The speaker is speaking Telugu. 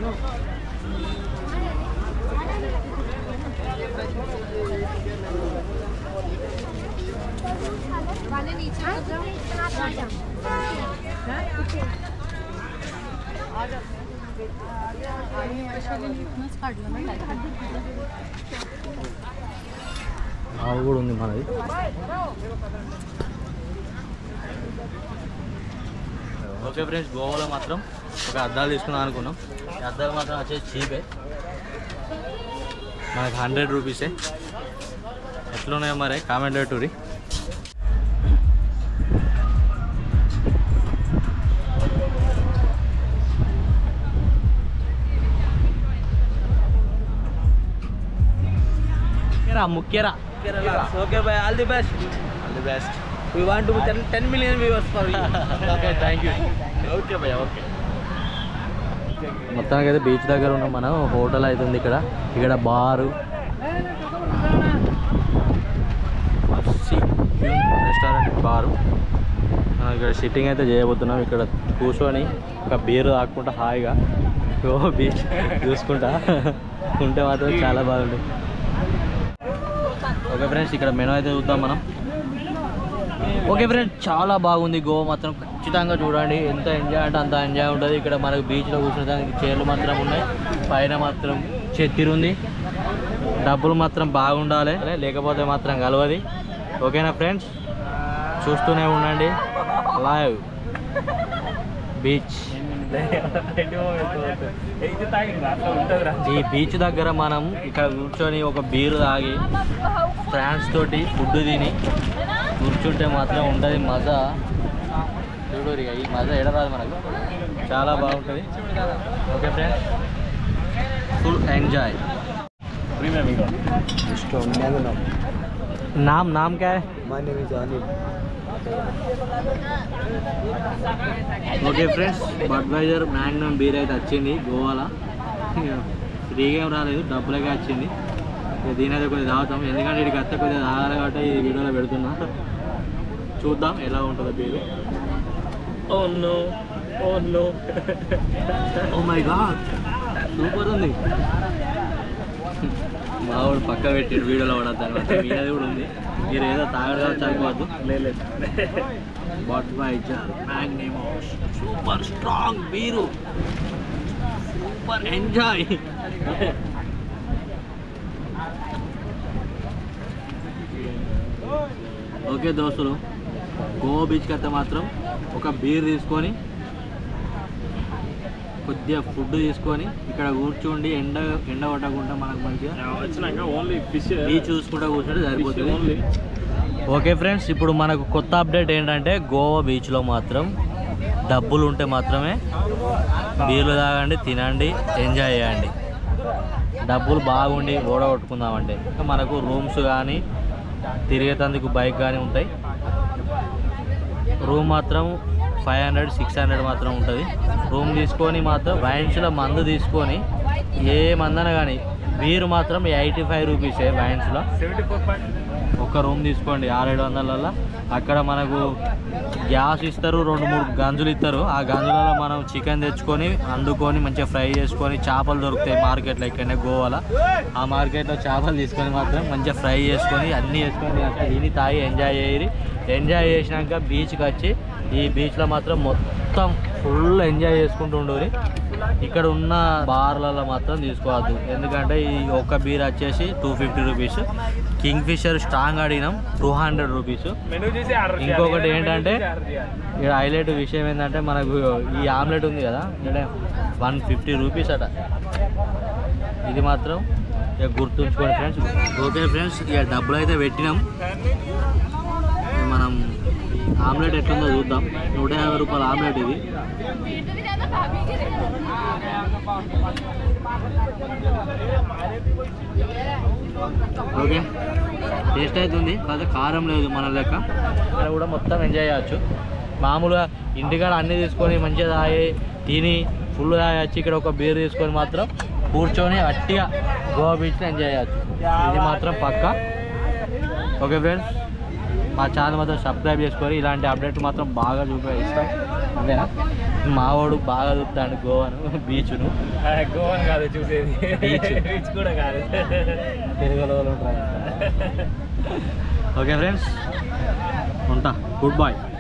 वाले नीचे आ जाओ ఆవు కూడా ఉంది మనది ఓకే ఫ్రెండ్స్ గోవాలో మాత్రం ఒక అద్దాలు తీసుకుందాం అనుకున్నాం ఈ అద్దాలు మాత్రం వచ్చేసి చీపే మనకి హండ్రెడ్ రూపీసే ఎట్లున్నాయో మరి కామెంట్ పెట్టుర్రి ముఖ్యరా ముఖ్యరా okay bye all the best all the best we want to ten ten million viewers for okay thank you okay భయ్య ఓకే మొత్తానికి అయితే బీచ్ దగ్గర ఉన్నాం మనం హోటల్ అవుతుంది ఇక్కడ ఇక్కడ బారు రెస్టారెంట్ బారు మనం ఇక్కడ సిట్టింగ్ అయితే చేయబోతున్నాం ఇక్కడ కూర్చొని ఒక బీరు తాక్కుంటా హాయిగా ఓ బీచ్ చూసుకుంటా ఉంటే మాత్రం చాలా బాగుంటుంది ఓకే ఫ్రెండ్స్ ఇక్కడ మెనూ అయితే చూద్దాం మనం ఓకే ఫ్రెండ్ చాలా బాగుంది గోవా మాత్రం ఖచ్చితంగా చూడండి ఎంత ఎంజాయ్ అంటే అంత ఎంజాయ్ ఉంటుంది ఇక్కడ మనకు బీచ్లో కూర్చోడానికి చైర్లు మాత్రం ఉన్నాయి పైన మాత్రం చెత్తిరి ఉంది డబ్బులు మాత్రం బాగుండాలి లేకపోతే మాత్రం కలవది ఓకేనా ఫ్రెండ్స్ చూస్తూనే ఉండండి లైవ్ బీచ్ ఈ బీచ్ దగ్గర మనం ఇక్కడ కూర్చొని ఒక బీరు తాగి ఫ్రాన్స్ తోటి ఫుడ్ తిని కూర్చుంటే మాత్రం ఉంటుంది మజా చూడు ఇక ఈ మజా ఎడరాదు మనకు చాలా బాగుంటుంది ఓకే ఫ్రెండ్స్ ఫుల్ ఎంజాయ్ नाम नाम क्या है my name is Anil okay friends Budweiser Magnum beer అయితే వచ్చింది గోవాలో ఫ్రీగా ఏం రాలేదు డబ్బులకే వచ్చింది ఇక దీని అయితే కొద్దిగా తాగుతాం ఎందుకంటే ఇక్కడికి వస్తే కొద్దిగా తాగాలి కాబట్టి ఈ వీడియోలో పెడుతున్నా చూద్దాం ఎలా ఉంటుందో beer oh no oh no oh my God super ఉంది మావాడు పక్క పెట్టాడు వీడియోలో పడద్దు మీది కూడా ఉంది మీరు ఏదో తాగడం చనిపోవద్దు లేదు బడ్వైజర్ మ్యాగ్నిమోస్ super strong beer super enjoy okay దోస్తులు గోవా బీచ్కి అయితే మాత్రం ఒక బీర్ తీసుకొని కొద్దిగా ఫుడ్ తీసుకొని ఇక్కడ కూర్చోండి ఎండ ఎండ పట్టకుండా మనకు మంచిగా వచ్చినాక ఓన్లీ ఫిష్ బీచ్ చూసుకుంటా కూర్చుంటే సరిపోతుంది ఓకే ఫ్రెండ్స్ ఇప్పుడు మనకు కొత్త అప్డేట్ ఏంటంటే గోవా బీచ్లో మాత్రం డబ్బులు ఉంటే మాత్రమే బీర్లు తాగండి తినండి ఎంజాయ్ చేయండి డబ్బులు బాగుండి ఓడగొట్టుకుందామంటే ఇంకా మనకు రూమ్స్ కానీ తిరిగేటందుకు బైక్ కానీ ఉంటాయి రూమ్ మాత్రం ఫైవ్ హండ్రెడ్ సిక్స్ హండ్రెడ్ మాత్రం ఉంటుంది రూమ్ తీసుకొని మాత్రం వైన్స్లో మందు తీసుకొని ఏ మందన కానీ బీరు మాత్రం ఎయిటీ ఫైవ్ రూపీసే వైన్స్లో సెవెంటీ ఫోర్ పాయింట్ ఒక రూమ్ తీసుకోండి ఆరేడు వందలలో అక్కడ మనకు గ్యాస్ ఇస్తారు రెండు మూడు గంజులు ఇస్తారు ఆ గంజులలో మనం చికెన్ తెచ్చుకొని వండుకొని మంచిగా ఫ్రై చేసుకొని చేపలు దొరుకుతాయి మార్కెట్లో ఇక్కడనే గోవాలో ఆ మార్కెట్లో చేపలు తీసుకొని మాత్రం మంచిగా ఫ్రై చేసుకొని అన్నీ వేసుకొని అక్కడ తిని తాగి ఎంజాయ్ చేయరి ఎంజాయ్ చేసినాక బీచ్కి వచ్చి ఈ బీచ్లో మాత్రం మొత్తం ఫుల్ ఎంజాయ్ చేసుకుంటూ ఉండరు ఇక్కడ ఉన్న బార్లలో మాత్రం తీసుకోవద్దు ఎందుకంటే ఈ ఒక్క బీర్ వచ్చేసి two fifty rupees Kingfisher strong అడిగినాం టూ హండ్రెడ్ రూపీస్ మెనూ చేసి ఆర్డర్ ఇంకొకటి ఏంటంటే ఇక్కడ హైలైట్ విషయం ఏంటంటే మనకు ఈ ఆమ్లెట్ ఉంది కదా ఇక్కడ వన్ ఫిఫ్టీ రూపీస్ అట ఇది మాత్రం ఇక గుర్తుంచుకోండి ఫ్రెండ్స్ ఓకే ఫ్రెండ్స్ ఇక డబ్బులు అయితే పెట్టినాం ఇక మనం ఆమ్లెట్ ఎట్లుందో చూద్దాం నూట యాభై రూపాయల ఆమ్లెట్ ఇది ఓకే టేస్ట్ అవుతుంది కాకపోతే కారం లేదు మన లెక్క ఇక్కడ కూడా మొత్తం ఎంజాయ్ చేయొచ్చు మామూలుగా ఇంటికాడ అన్నీ తీసుకొని మంచిగా తాగి తిని ఫుల్ తాగొచ్చి ఇక్కడ ఒక బీర్ తీసుకొని మాత్రం కూర్చొని అట్టిగా గోవా బీచ్లో ఎంజాయ్ చేయొచ్చు ఇది మాత్రం పక్క ఓకే ఫ్రెండ్స్ మా ఛానల్ మాత్రం సబ్స్క్రైబ్ చేసుకొని ఇలాంటి అప్డేట్ మాత్రం బాగా చూపిస్తాం అంతేనా మావాడు బాగా చూస్తాడు గోవాను బీచ్ను గోవన్ కాదు చూసేది Beach. బీచ్ కూడా కాదు తెలుగులో ఓకే ఫ్రెండ్స్ ఉంటా గుడ్ బాయ్